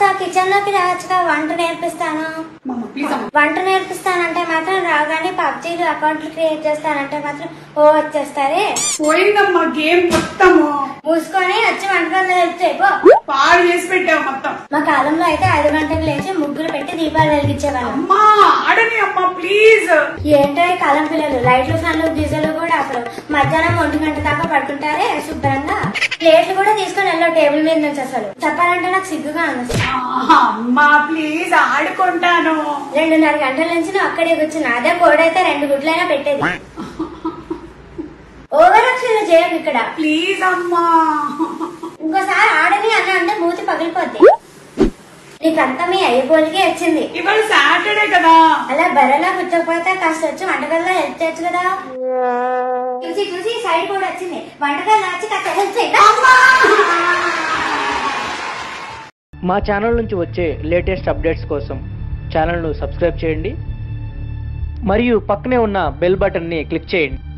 kitchen లోకి రావచ్చుగా వంట నేర్పిస్తాను అమ్మ ప్లీజ్ అమ్మ వంట నేర్పిస్తానంటే మాత్రం రాగానే పబ్జీలు అకౌంట్లు క్రియేట్ చేస్తానంటే మాత్రం ఓ వచ్చేస్తారే పోయిందమ్మా గేమ్ మొత్తము మూసుకొని వచ్చి వంటకాలు నేర్పితే పో పాడు చేసి పెట్టావు మొత్తం మా కాలంలో అయితే ఐదు గంటలకు లేచి ముగ్గులు పెట్టి దీపాలు వెలిగించేవాళ్ళం అమ్మా ఆడని అమ్మా ప్లీజ్ ఏంటో ఈ కాలం పిల్లలు లైట్లు ఫ్యాన్లు డీజిల్ కూడా అసలు మధ్యాహ్నం ఒంటి గంట దాకా పడుకుంటారే శుభ్రంగా ప్లేట్లు కూడా తీసుకొని వెళ్ళావు టేబుల్ మీద నుంచి అసలు చెప్పాలంటే నాకు సిగ్గుగా ఉంది అమ్మా ప్లీజ్ ఆడుకుంటాను రెండున్నర గంటల నుంచి నువ్వు అక్కడే కూర్చున్నా అదే కోడైతే రెండు గుడ్లైనా పెట్టేది ఓవర్ యాక్షన్ చేయకు ఇక్కడ ప్లీజ్ అమ్మా ఇంకోసారి ఆడని అన్న అంటే మూతి పగిలిపోద్ది నీకంతా మీ అయ్యపోలికే వచ్చింది ఇవాళ సాటర్డే కదా అలా బర్రెలా కూర్చోకపోతే కాస్త వచ్చి వంటగదిలో హెల్ప్ చేయొచ్చు కదా చూసి చూసి సైడ్ కూడా వచ్చింది వంటగదిలో వచ్చి కాస్త హెల్ప్ చేయి మా ఛానల్ నుంచి వచ్చే లేటెస్ట్ అప్డేట్స్ కోసం ఛానల్ను సబ్స్క్రైబ్ చేయండి మరియు పక్కనే ఉన్న బెల్ బటన్ని క్లిక్ చేయండి